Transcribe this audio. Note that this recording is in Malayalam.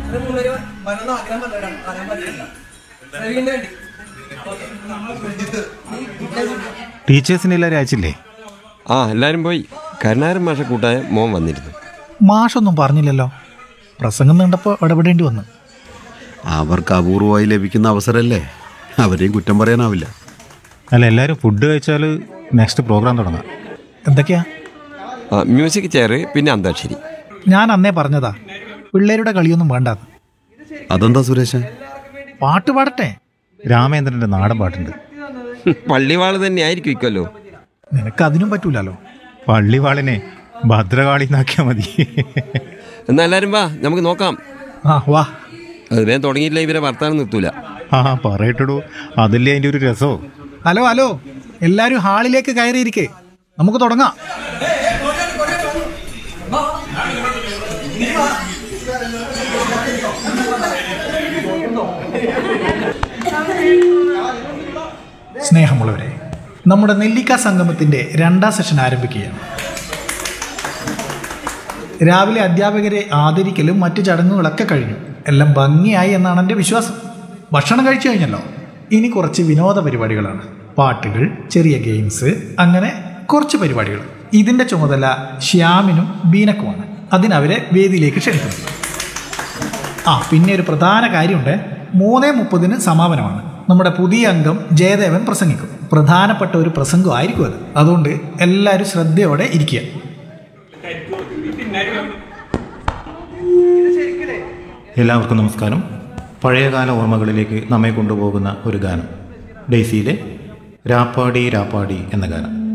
ഇത് മൂന്നുപേര് വരണമെന്ന് ആഗ്രഹം പറഞ്ഞവരാണ് വരാൻ പറ്റില്ല പ്രവീണിന് വേണ്ടി ടീച്ചേഴ്സിനെ എല്ലാവരും അയച്ചില്ലേ ആ എല്ലാവരും പോയി കരുണാകരൻ മാഷ കൂട്ടായ മോൻ വന്നിരുന്നു മാഷൊന്നും പറഞ്ഞില്ലല്ലോ പ്രസംഗം നീണ്ടപ്പോൾ ഇടപെടേണ്ടി വന്നു അവർക്ക് അപൂർവമായി ലഭിക്കുന്ന അവസരമല്ലേ അവരെയും കുറ്റം പറയാനാവില്ല അല്ല എല്ലാവരും ഫുഡ് കഴിച്ചാൽ നെക്സ്റ്റ് പ്രോഗ്രാം തുടങ്ങാം എന്തൊക്കെയാ ആ മ്യൂസിക് ചെയർ പിന്നെ അന്താക്ഷരി ഞാൻ അന്നേ പറഞ്ഞതാ പിള്ളേരുടെ കളിയൊന്നും വേണ്ടാന്ന് അതെന്താ സുരേഷ് പാട്ട് പാടട്ടെ രാമേന്ദ്രൻ്റെ നാടൻ പാട്ടുണ്ട് പള്ളിവാള് തന്നെ ആയിരിക്കും ഇക്കല്ലോ നിനക്ക് അതിനും പറ്റൂലല്ലോ പള്ളിവാളിനെ ഭദ്രകാളിന്നാക്കിയാൽ മതി എന്നാ എല്ലാവരും വാ നമുക്ക് നോക്കാം ആ വാ അത് വേഗം തുടങ്ങിയില്ല ഇവരെ വർത്താനം നിർത്തൂല ആ പറയട്ടടൂ അതല്ലേ അതിൻ്റെ ഒരു രസമോ ഹലോ ഹലോ എല്ലാവരും ഹാളിലേക്ക് കയറിയിരിക്കേ നമുക്ക് തുടങ്ങാം സ്നേഹമുള്ളവരെ നമ്മുടെ നെല്ലിക്ക സംഗമത്തിന്റെ രണ്ടാം സെഷൻ ആരംഭിക്കുകയാണ് രാവിലെ അധ്യാപകരെ ആദരിക്കലും മറ്റു ചടങ്ങുകളൊക്കെ കഴിഞ്ഞു എല്ലാം ഭംഗിയായി എന്നാണ് എൻ്റെ വിശ്വാസം ഭക്ഷണം കഴിച്ചു കഴിഞ്ഞല്ലോ ഇനി കുറച്ച് വിനോദ പരിപാടികളാണ് പാട്ടുകൾ ചെറിയ ഗെയിംസ് അങ്ങനെ കുറച്ച് പരിപാടികൾ ഇതിൻ്റെ ചുമതല ശ്യാമിനും ബീനക്കുമാണ് അതിനവരെ വേദിയിലേക്ക് ക്ഷണിക്കുന്നു ആ പിന്നെ ഒരു പ്രധാന കാര്യമുണ്ട് മൂന്നേ മുപ്പതിന് സമാപനമാണ് നമ്മുടെ പുതിയ അംഗം ജയദേവൻ പ്രസംഗിക്കും പ്രധാനപ്പെട്ട ഒരു പ്രസംഗമായിരിക്കും അത് അതുകൊണ്ട് എല്ലാവരും ശ്രദ്ധയോടെ ഇരിക്കുക എല്ലാവർക്കും നമസ്കാരം പഴയകാല ഓർമ്മകളിലേക്ക് നമ്മെ കൊണ്ടുപോകുന്ന ഒരു ഗാനം ഡെയ്സിയിലെ രാപ്പാടി രാപ്പാടി എന്ന ഗാനം